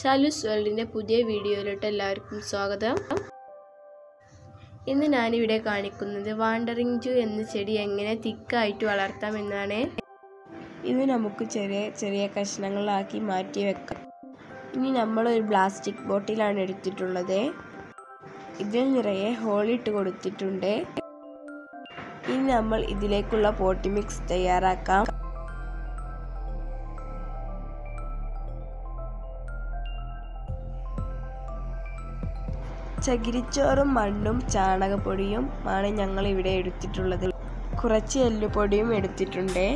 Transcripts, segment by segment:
സാലൂസ് വേൾഡിൻ്റെ പുതിയ വീഡിയോയിലോട്ട് എല്ലാവർക്കും സ്വാഗതം ഇന്ന് ഞാനിവിടെ കാണിക്കുന്നത് വാണ്ടറിങ് ജൂ എന്ന ചെടി എങ്ങനെ തിക്കായിട്ട് വളർത്താം എന്നാണ് ഇത് നമുക്ക് ചെറിയ ചെറിയ കഷ്ണങ്ങളാക്കി മാറ്റി വെക്കാം ഇനി നമ്മൾ ഒരു പ്ലാസ്റ്റിക് ബോട്ടിലാണ് എടുത്തിട്ടുള്ളത് ഇതിൽ നിറയെ ഹോളിട്ട് കൊടുത്തിട്ടുണ്ട് ഇനി നമ്മൾ ഇതിലേക്കുള്ള പോട്ടി മിക്സ് തയ്യാറാക്കാം ചകിരിച്ചോറും മണ്ണും ചാണകപ്പൊടിയും ആണ് ഞങ്ങൾ ഇവിടെ എടുത്തിട്ടുള്ളത് കുറച്ച് എല്ലുപൊടിയും എടുത്തിട്ടുണ്ട്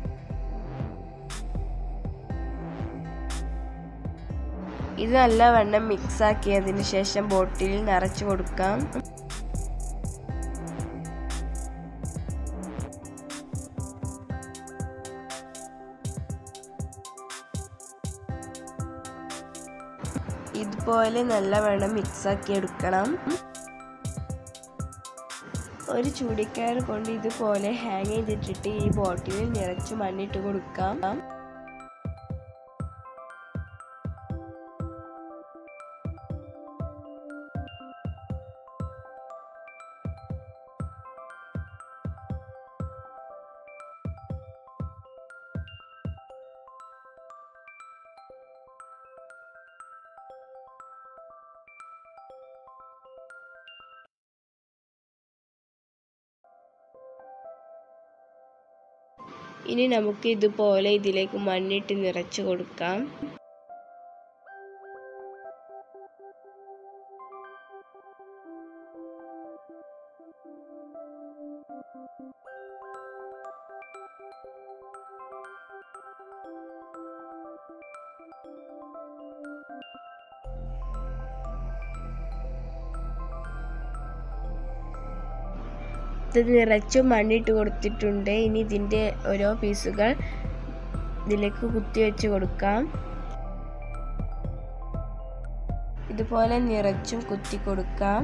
ഇത് നല്ലവണ്ണം മിക്സ് ആക്കിയതിന് ശേഷം ബോട്ടിലിൽ നിറച്ചു കൊടുക്കാം ഇതുപോലെ നല്ലവണ്ണം മിക്സ് ആക്കി എടുക്കണം ഒരു ചൂടിക്കയർ കൊണ്ട് ഇതുപോലെ ഹാങ് ചെയ്തിട്ടിട്ട് ഈ ബോട്ടിലിൽ നിറച്ചു മണ്ണിട്ട് കൊടുക്കാം ഇനി നമുക്ക് ഇതുപോലെ ഇതിലേക്ക് മണ്ണിട്ട് നിറച്ചു കൊടുക്കാം ഇത് നിറച്ചു മണ്ണിട്ട് കൊടുത്തിട്ടുണ്ട് ഇനി ഇതിൻ്റെ ഓരോ പീസുകൾ ഇതിലേക്ക് കുത്തി വെച്ച് കൊടുക്കാം ഇതുപോലെ നിറച്ചും കുത്തി കൊടുക്കാം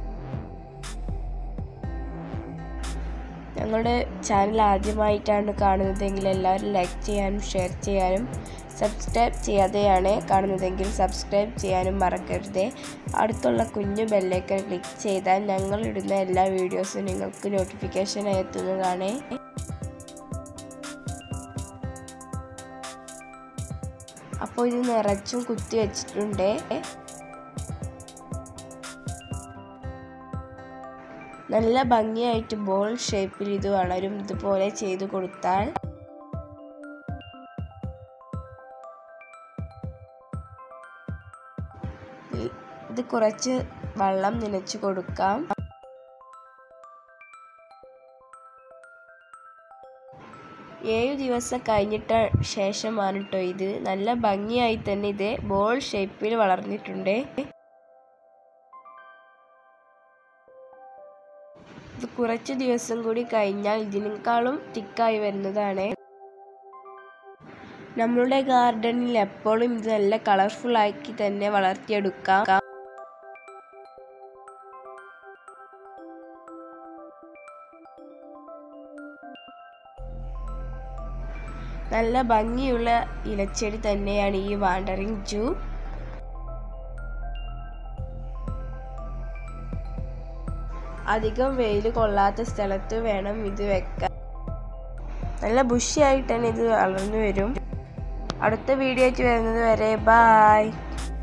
ഞങ്ങളുടെ ചാനൽ ആദ്യമായിട്ടാണ് കാണുന്നതെങ്കിൽ എല്ലാവരും ലൈക്ക് ചെയ്യാനും ഷെയർ ചെയ്യാനും സബ്സ്ക്രൈബ് ചെയ്യാതെയാണ് കാണുന്നതെങ്കിൽ സബ്സ്ക്രൈബ് ചെയ്യാനും മറക്കരുത് അടുത്തുള്ള കുഞ്ഞു ബെല്ലൈക്കൺ ക്ലിക്ക് ചെയ്താൽ ഞങ്ങൾ ഇടുന്ന എല്ലാ വീഡിയോസും നിങ്ങൾക്ക് നോട്ടിഫിക്കേഷൻ എത്തുന്നതാണ് അപ്പോൾ ഇത് നിറച്ചും കുത്തി വെച്ചിട്ടുണ്ട് നല്ല ഭംഗിയായിട്ട് ബോൾ ഷേപ്പിൽ ഇത് വളരും ഇതുപോലെ ചെയ്തു കൊടുത്താൽ ഇത് കുറച്ച് വെള്ളം നനച്ചു കൊടുക്കാം ഏഴു ദിവസം കഴിഞ്ഞിട്ട് ശേഷമാണ് കേട്ടോ ഇത് നല്ല ഭംഗിയായി തന്നെ ഇത് ബോൾ ഷേപ്പിൽ വളർന്നിട്ടുണ്ട് ഇത് കുറച്ച് ദിവസം കൂടി കഴിഞ്ഞാൽ ഇതിനേക്കാളും തിക്കായി വരുന്നതാണ് നമ്മളുടെ ഗാർഡനിൽ എപ്പോഴും ഇത് നല്ല കളർഫുൾ ആക്കി തന്നെ വളർത്തിയെടുക്കാം നല്ല ഭംഗിയുള്ള ഇലച്ചെടി തന്നെയാണ് ഈ വാണ്ടറിങ് ജൂ അധികം വെയിൽ കൊള്ളാത്ത സ്ഥലത്ത് വേണം ഇത് വെക്കാൻ നല്ല ബുഷിയായിട്ട് തന്നെ ഇത് വളർന്നു വരും അടുത്ത വീഡിയോ ആയിട്ട് വരുന്നത് വരെ ബായ്